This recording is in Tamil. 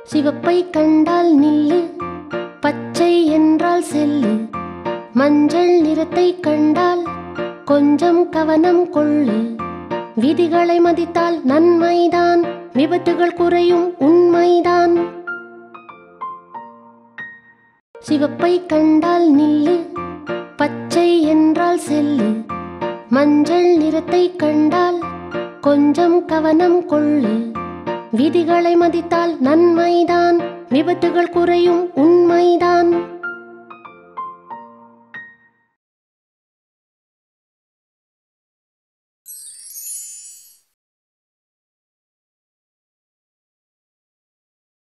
சிவப்பை கண்டால் நில்லு பச்சை என்றால் செல்லு மஞ்சள் நிறத்தை கண்டால் கொஞ்சம் கவனம் கொள்ளு விதிகளை மதித்தால் நன்மைதான் விபத்துகள் குறையும் உண்மைதான் சிவப்பை கண்டால் நில்லு பச்சை என்றால் செல்லு மஞ்சள் நிறத்தை கண்டால் கொஞ்சம் கவனம் கொள்ளு விதிகளை மதித்தால் நன்மைதான் விபத்துகள் குறையும் உண்மை